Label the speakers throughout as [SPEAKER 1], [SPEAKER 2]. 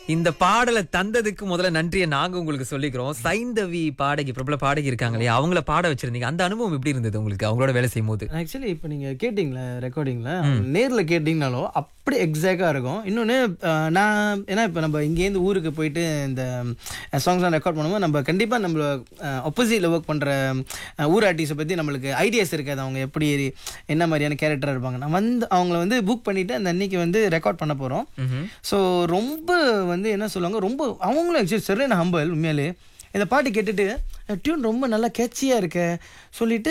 [SPEAKER 1] இந்த பாடலை தந்ததுக்கு முதல்ல நன்றியை நாங்க உங்களுக்கு சொல்லிக்கிறோம் சைந்தவி பாடகி பிரபல பாடகி இருக்காங்க இல்லையா அவங்கள பாட வச்சிருந்தீங்க அந்த அனுபவம் எப்படி இருந்தது உங்களுக்கு அவங்களோட வேலை செய்யும் போது
[SPEAKER 2] ஆக்சுவலி இப்போ நீங்கள் கேட்டிங்களே ரெக்கார்டிங்கில் நேரில் கேட்டிங்கனாலும் அப்படி எக்ஸாக்டாக இருக்கும் இன்னொன்று நான் ஏன்னா இப்போ நம்ம இங்கேருந்து ஊருக்கு போயிட்டு இந்த சாங்ஸ்லாம் ரெக்கார்ட் பண்ணும்போது நம்ம கண்டிப்பாக நம்மள ஆப்போசிட்டில் ஒர்க் பண்ணுற ஊர் ஆர்டிஸ்ட்டை பற்றி நம்மளுக்கு ஐடியாஸ் இருக்காது அவங்க எப்படி என்ன மாதிரியான கேரக்டராக இருப்பாங்க நான் வந்து அவங்கள வந்து புக் பண்ணிவிட்டு அந்த அன்னைக்கு வந்து ரெக்கார்ட் பண்ண போகிறோம் ஸோ ரொம்ப வந்து என்ன சொல்லுவாங்க ரொம்ப அவங்களும் ஆக்சுவலி சரியான ஹம்பல் உண்மையாலே இந்த பாட்டு கேட்டுட்டு டியூன் ரொம்ப நல்லா கேட்சியாக இருக்க சொல்லிட்டு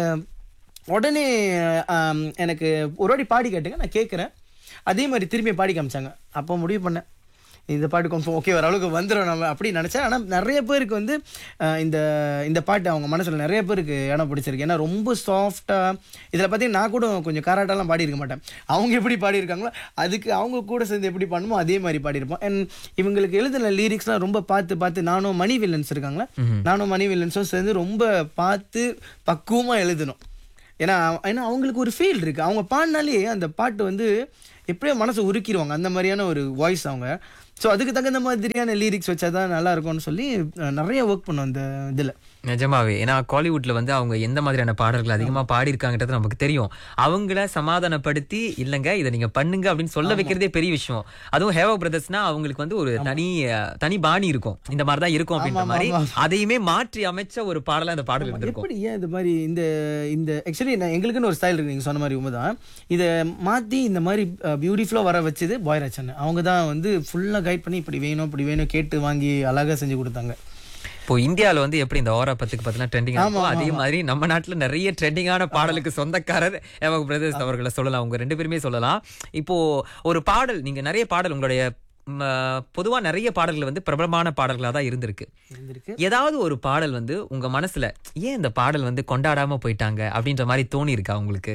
[SPEAKER 2] உடனே ஆம், எனக்கு ஒரு வாட்டி பாடி கேட்டுங்க நான் கேட்குறேன் அதே மாதிரி திரும்பி பாடி காமிச்சாங்க அப்போ முடிவு பண்ணேன் இந்த பாட்டு கொஞ்சம் ஓகே வர அளவுக்கு வந்துடும் நம்ம அப்படி நினச்சேன் ஆனால் நிறைய பேருக்கு வந்து அஹ், இந்த இந்த பாட்டு அவங்க மனசில் நிறைய பேருக்கு இடம் பிடிச்சிருக்கு ஏன்னா ரொம்ப சாஃப்டாக இதில் பார்த்தீங்கன்னா நான் கூட கொஞ்சம் காராட்டெல்லாம் பாடியிருக்க மாட்டேன் அவங்க எப்படி பாடியிருக்காங்களோ அதுக்கு அவங்க கூட சேர்ந்து எப்படி பண்ணுமோ அதே மாதிரி பாடியிருப்போம் அண்ட் இவங்களுக்கு எழுதின லிரிக்ஸ்லாம் ரொம்ப பார்த்து பார்த்து நானும் மணி வில்லன்ஸ் இருக்காங்களா நானும் மணி வில்லன்ஸும் சேர்ந்து ரொம்ப பார்த்து பக்குவமாக எழுதணும் ஏன்னா ஏன்னா அவங்களுக்கு ஒரு ஃபீல் இருக்கு அவங்க பாடினாலே அந்த பாட்டு வந்து எப்படியோ மனசை உருக்கிடுவாங்க அந்த மாதிரியான ஒரு வாய்ஸ் அவங்க ஸோ அதுக்கு தகுந்த மாதிரியான லிரிக்ஸ் வச்சா தான் நல்லா இருக்கும்னு சொல்லி அஹ், நிறைய ஒர்க் பண்ணோம் அந்த இதில்
[SPEAKER 1] நிஜமாவே ஏன்னா காலிவுட்ல வந்து அவங்க எந்த மாதிரியான பாடல்கள் அதிகமா பாடியிருக்காங்கன்றது நமக்கு தெரியும் அவங்கள சமாதானப்படுத்தி இல்லங்க இதை நீங்க பண்ணுங்க அப்படின்னு சொல்ல வைக்கிறதே பெரிய விஷயம் அதுவும் ஹேவோ பிரதர்ஸ்னா அவங்களுக்கு வந்து ஒரு தனி அஹ், தனி பாணி இருக்கும் இந்த மாதிரி தான் இருக்கும் அப்படின்ற மாதிரி அதையுமே மாற்றி அமைச்ச ஒரு பாடலா அந்த பாடல் இருந்திருக்கும்
[SPEAKER 2] எப்படி ஏன் இந்த மாதிரி இந்த இந்த ஆக்சுவலி நான் எங்களுக்குன்னு ஒரு ஸ்டைல் இருக்கு நீங்கள் சொன்ன மாதிரி உண்மைதான் இதை மாற்றி இந்த மாதிரி பியூட்டிஃபுல்லாக வர வச்சது பாய்ராஜன் அவங்க தான் வந்து ஃபுல்லாக கைட் பண்ணி இப்படி வேணும் இப்படி வேணும் கேட்டு வாங்கி அழகாக செஞ்சு கொடுத்தாங்க
[SPEAKER 1] இப்போ இந்தியால வந்து எப்படி இந்த ஓரா பத்துக்கு பார்த்தீங்கன்னா ட்ரெண்டிங் ஆகும் அதே மாதிரி நம்ம நாட்டுல நிறைய ட்ரெண்டிங்கான பாடலுக்கு சொந்தக்காரர் ஏவக் பிரதர்ஸ் அவர்களை சொல்லலாம் அவங்க ரெண்டு பேருமே சொல்லலாம் இப்போ ஒரு பாடல் நீங்க நிறைய பாடல் உங்களுடைய ம், பொதுவா நிறைய பாடல்கள் வந்து பிரபலமான பாடல்களா தான் இருந்திருக்கு
[SPEAKER 2] இருந்திருக்கு
[SPEAKER 1] ஏதாவது ஒரு பாடல் வந்து உங்க மனசுல ஏன் இந்த பாடல் வந்து கொண்டாடாம போயிட்டாங்க அப்படின்ற மாதிரி தோணி இருக்கா உங்களுக்கு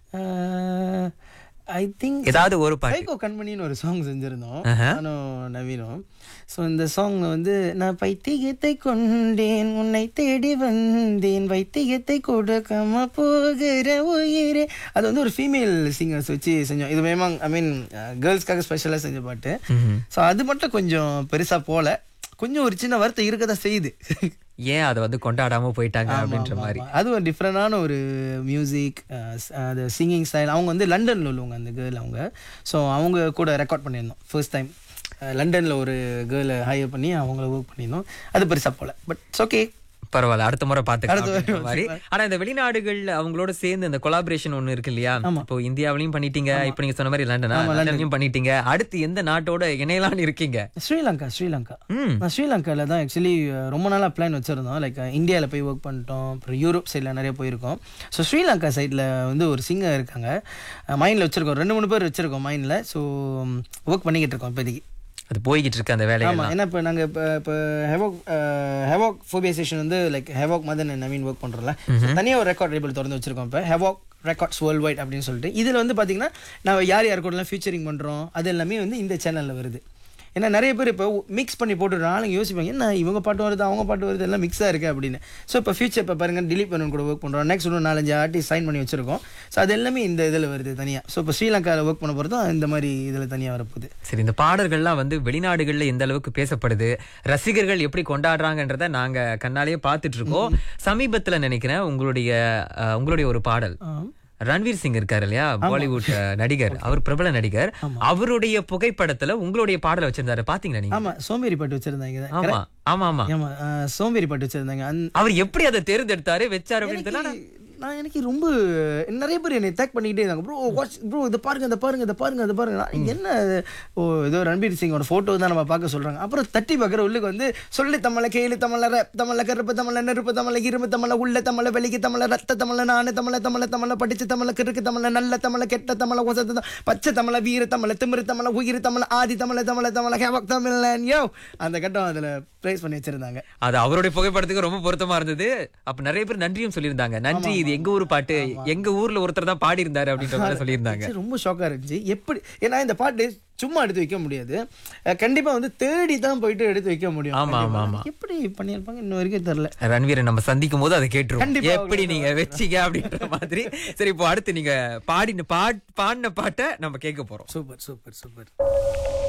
[SPEAKER 2] ஐ திங்க்
[SPEAKER 1] ஏதாவது ஒரு பாட்டு
[SPEAKER 2] சைக்கோ கண்மணின்னு ஒரு சாங் செஞ்சிருந்தோம் நானும் நவீனும் ஸோ இந்த சாங்ல வந்து நான் பைத்தியத்தை கொண்டேன் உன்னை தேடி வந்தேன் வைத்தியத்தை கொடுக்காம போகிற உயிரே அது வந்து ஒரு ஃபீமேல் சிங்கர்ஸ் வச்சு செஞ்சோம் இது வேமா ஐ மீன் கேர்ள்ஸ்க்காக ஸ்பெஷலாக செஞ்ச பாட்டு ஸோ அது மட்டும் கொஞ்சம் பெருசா போல கொஞ்சம் ஒரு சின்ன வருத்தம் இருக்க தான் செய்யுது
[SPEAKER 1] ஏன் அதை வந்து கொண்டாடாம போயிட்டாங்க அப்படின்ற மாதிரி
[SPEAKER 2] அது ஒரு டிஃப்ரெண்டான ஒரு மியூசிக் அது சிங்கிங் ஸ்டைல் அவங்க வந்து லண்டனில் உள்ளவங்க அந்த கேர்ள் அவங்க ஸோ அவங்க கூட ரெக்கார்ட் பண்ணியிருந்தோம் ஃபர்ஸ்ட் டைம் லண்டனில் ஒரு கேர்ளை ஹையர் பண்ணி அவங்கள ஒர்க் பண்ணியிருந்தோம் அது பெருசாக போல பட் ஓகே
[SPEAKER 1] பரவாயில்ல அடுத்த முறை பாத்துக்கலாம் அப்படின்ற மாதிரி ஆனா இந்த வெளிநாடுகள் அவங்களோட சேர்ந்து இந்த கொலாபரேஷன் ஒண்ணு இருக்கு இல்லையா இப்போ இந்தியாவிலயும் பண்ணிட்டீங்க இப்போ நீங்க சொன்ன மாதிரி லண்டனா லண்டன்லயும் பண்ணிட்டீங்க அடுத்து எந்த நாட்டோட இணையலாம்னு இருக்கீங்க
[SPEAKER 2] ஸ்ரீலங்கா ஸ்ரீலங்கா
[SPEAKER 1] ம்
[SPEAKER 2] நான் ஸ்ரீலங்காவில் தான் ஆக்சுவலி ரொம்ப நாளாக பிளான் வச்சுருந்தோம் லைக் இந்தியாவில் போய் ஒர்க் பண்ணிட்டோம் அப்புறம் யூரோப் சைடில் நிறைய போயிருக்கோம் ஸோ ஸ்ரீலங்கா சைடில் வந்து ஒரு சிங்கர் இருக்காங்க மைண்டில் வச்சுருக்கோம் ரெண்டு மூணு பேர் வச்சுருக்கோம் மைண்டில் ஸோ ஒர்க் பண்ணிக்கிட்டு இருக்கோம் இப்போதைக்கு
[SPEAKER 1] அது போய்கிட்டு இருக்கு அந்த வேலைகள்
[SPEAKER 2] ஆமாம் ஏன்னா இப்போ நாங்கள் இப்போ இப்போ ஹெவோக் ஹெவோக் ஃபோபியா ஸ்டேஷன் வந்து like havoc Madan Naveen work பண்ணுறோம்ல தனியாக ஒரு ரெக்கார்ட் லேபிள் திறந்து வச்சிருக்கோம் இப்போ ஹெவோக் ரெக்கார்ட்ஸ் வேர்ல்ட் வைட் அப்படின்னு சொல்லிட்டு இதில் வந்து பார்த்தீங்கன்னா நான் யார் யார் கூடலாம் ஃபியூச்சரிங் பண்ணுறோம் அது எல்லாமே வந்து இந்த சேனலில் வருது ஏன்னா நிறைய பேர் இப்போ மிக்ஸ் பண்ணி போட்டுடுறோம் ஆளுங்க யோசிப்பாங்க என்ன இவங்க பாட்டு வருது அவங்க பாட்டு வருது எல்லாம் மிக்ஸாக இருக்குது அப்படின்னு ஸோ இப்போ ஃபியூச்சர் இப்போ பாருங்க டிலீட் பண்ணு கூட ஒர்க் பண்ணுறோம் நெக்ஸ்ட் இன்னும் நாலஞ்சு ஆர்டிஸ்ட் சைன் பண்ணி வச்சிருக்கோம் ஸோ அது எல்லாமே இந்த இதில் வருது தனியாக ஸோ இப்போ ஸ்ரீலங்காவில் ஒர்க் பண்ண போகிறதும் இந்த மாதிரி இதில் தனியாக வரப்போகுது
[SPEAKER 1] சரி இந்த பாடல்கள்லாம் வந்து வெளிநாடுகள்ல எந்த அளவுக்கு பேசப்படுது ரசிகர்கள் எப்படி கொண்டாடுறாங்கன்றத நாங்க கண்ணாலேயே பார்த்துட்டு இருக்கோம் சமீபத்துல நினைக்கிறேன் உங்களுடைய அஹ், உங்களுடைய ஒரு பாடல் ரன்வீர் சிங் இருக்காரு இல்லையா பாலிவுட் அஹ், நடிகர் அவர் பிரபல நடிகர் அவருடைய புகைப்படத்துல உங்களுடைய பாடலை வச்சிருந்தாரு பாத்தீங்களா நீங்க
[SPEAKER 2] ஆமாம் சோம்பேறி பாட்டு வச்சுருந்தாங்க
[SPEAKER 1] ஆமா ஆமா ஆமா
[SPEAKER 2] ஆமா அஹ், சோம்பேறி பாட்டு வச்சிருந்தாங்க அந்த
[SPEAKER 1] அவர் எப்படி அதை தேர்ந்தெடுத்தாரு வச்சாரு அப்படின்னு தெரியல
[SPEAKER 2] நான் எனக்கு ரொம்ப நிறைய பேர் என்னை டேக் பண்ணிக்கிட்டே இருந்தாங்க ப்ரோ வாட்ச் ப்ரோ இதை பாருங்க இதை பாருங்க இதை பாருங்க இதை பாருங்க நான் என்ன இது? ஓ ஏதோ ரன்பீர் சிங்கோட ஃபோட்டோ தான் நம்ம பார்க்க சொல்றாங்க அப்புறம் தட்டி பார்க்குற உள்ளுக்கு வந்து சொல்லு தமிழ கேளு தமிழ ரப் தமிழ கருப்பு தமிழ நெருப்பு தமிழ இரும்பு தமிழ உள்ள தமிழ வெளிக்கு தமிழ ரத்த தமிழ நானு தமிழ தமிழ தமிழ படிச்ச தமிழ கிறுக்கு தமிழ நல்ல தமிழ கெட்ட தமிழ ஒசத்த தமிழ், பச்சை தமிழ வீர தமிழ திமிரு தமிழ உயிர் தமிழ ஆதி தமிழ தமிழ தமிழ ஹேவக் தமிழன் யோ அந்த கட்டம் அதுல ப்ரைஸ் பண்ணி வச்சிருந்தாங்க
[SPEAKER 1] அது அவருடைய புகைப்படத்துக்கு ரொம்ப பொருத்தமா இருந்தது அப்ப நிறைய பேர் நன்றியும் சொல்லியிருந்தாங்க நன்றி இது எங்க ஊர் பாட்டு எங்க ஊர்ல ஒருத்தர் தான் பாடி இருந்தாரு அப்படின்ற மாதிரி சொல்லியிருந்தாங்க
[SPEAKER 2] சரி, ரொம்ப ஷாக்காக இருந்துச்சு எப்படி ஏன்னா இந்த பாட்டு சும்மா எடுத்து வைக்க முடியாது அஹ் கண்டிப்பா வந்து தேடி தான் போயிட்டு எடுத்து வைக்க முடியும்
[SPEAKER 1] ஆமா, ஆமா, ஆமா.
[SPEAKER 2] எப்படி பண்ணியிருப்பாங்க இன்ன வரைக்கும் தெரியல
[SPEAKER 1] ரன்வீரை நம்ம சந்திக்கும் போது அதை கேட்டுருவோம்
[SPEAKER 2] கண்டிப்பா
[SPEAKER 1] எப்படி நீங்க வச்சீங்க அப்படின்ற மாதிரி சரி இப்போ அடுத்து நீங்க பாடின பாட் பாடின பாட்டை நம்ம கேட்க போறோம்
[SPEAKER 2] சூப்பர் சூப்பர் சூப்பர்